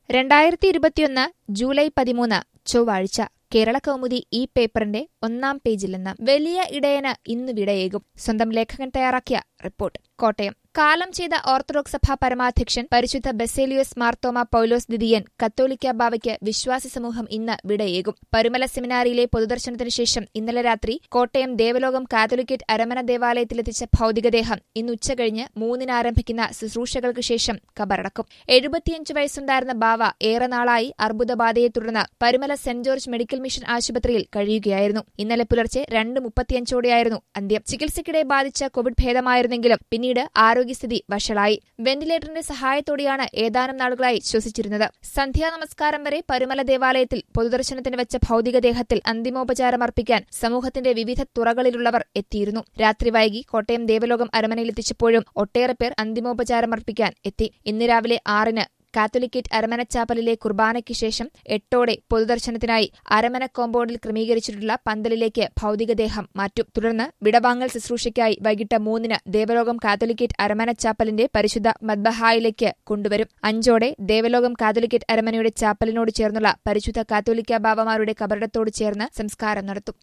രണ്ടായിരത്തി ഇരുപത്തിയൊന്ന് ജൂലൈ പതിമൂന്ന് ചൊവ്വാഴ്ച കേരള കൗമുദി ഈ പേപ്പറിന്റെ ഒന്നാം പേജിൽ നിന്ന് വലിയ ഇടയന് ഇന്ന് വിടയേകും സ്വന്തം ലേഖകൻ തയ്യാറാക്കിയ റിപ്പോർട്ട് കോട്ടയം കാലം ചെയ്ത ഓർത്തഡോക്സ് സഭാ പരമാധ്യക്ഷൻ പരിശുദ്ധ ബെസേലിയോസ് മാർത്തോമ പൌലോസ് ദിദിയൻ കത്തോലിക്ക ബാവയ്ക്ക് വിശ്വാസി സമൂഹം ഇന്ന് വിടയേകും പരുമല സെമിനാരിയിലെ പൊതുദർശനത്തിനു ശേഷം ഇന്നലെ രാത്രി കോട്ടയം ദേവലോകം കാത്തോലിക്കറ്റ് അരമന ദേവാലയത്തിലെത്തിച്ച ഭൌതികദേഹം ഇന്ന് ഉച്ചകഴിഞ്ഞ് മൂന്നിന് ആരംഭിക്കുന്ന ശുശ്രൂഷകൾക്ക് ശേഷം കബറടക്കും എഴുപത്തിയഞ്ച് വയസ്സുണ്ടായിരുന്ന ബാവ ഏറെ നാളായി അർബുദബാധയെ തുടർന്ന് Parumala saint George medical mission ആശുപത്രിയിൽ കഴിയുകയായിരുന്നു ഇന്നലെ പുലർച്ചെ രണ്ട് മുപ്പത്തിയഞ്ചോടെയായിരുന്നു അന്ത്യം ചികിത്സയ്ക്കിടെ ബാധിച്ച കോവിഡ് ഭേദമായിരുന്നെങ്കിലും പിന്നീട് ആരോഗ്യസ്ഥിതി വഷളായി വെന്റിലേറ്ററിന്റെ സഹായത്തോടെയാണ് ഏതാനും നാളുകളായി ശ്വസിച്ചിരുന്നത് സന്ധ്യാ നമസ്കാരം വരെ പരുമല ദേവാലയത്തിൽ പൊതുദർശനത്തിന് വെച്ച ഭൌതികദേഹത്തിൽ അന്തിമോപചാരം അർപ്പിക്കാൻ സമൂഹത്തിന്റെ വിവിധ തുറകളിലുള്ളവർ എത്തിയിരുന്നു രാത്രി വൈകി കോട്ടയം ദേവലോകം അരമനയിലെത്തിച്ചപ്പോഴും ഒട്ടേറെ പേർ അന്തിമോപചാരം അർപ്പിക്കാൻ എത്തി ഇന്ന് രാവിലെ ആറിന് കാത്തോലിക്കേറ്റ് അരമനച്ചാപ്പലിലെ കുർബാനയ്ക്ക് ശേഷം എട്ടോടെ പൊതുദർശനത്തിനായി അരമന കോമ്പൗണ്ടിൽ ക്രമീകരിച്ചിട്ടുള്ള പന്തലിലേക്ക് ഭൌതികദേഹം മാറ്റും തുടർന്ന് വിടവാങ്ങൽ ശുശ്രൂഷയ്ക്കായി വൈകിട്ട് മൂന്നിന് ദേവലോകം കാത്തോലിക്കേറ്റ് അരമനച്ചാപ്പലിന്റെ പരിശുദ്ധ മദ്ബഹായിലേക്ക് കൊണ്ടുവരും അഞ്ചോടെ ദേവലോകം കാത്തോലിക്കേറ്റ് അരമനയുടെ ചാപ്പലിനോട് ചേർന്നുള്ള പരിശുദ്ധ കാത്തോലിക്ക ബാബമാരുടെ കബറിടത്തോട് ചേർന്ന് സംസ്കാരം നടത്തും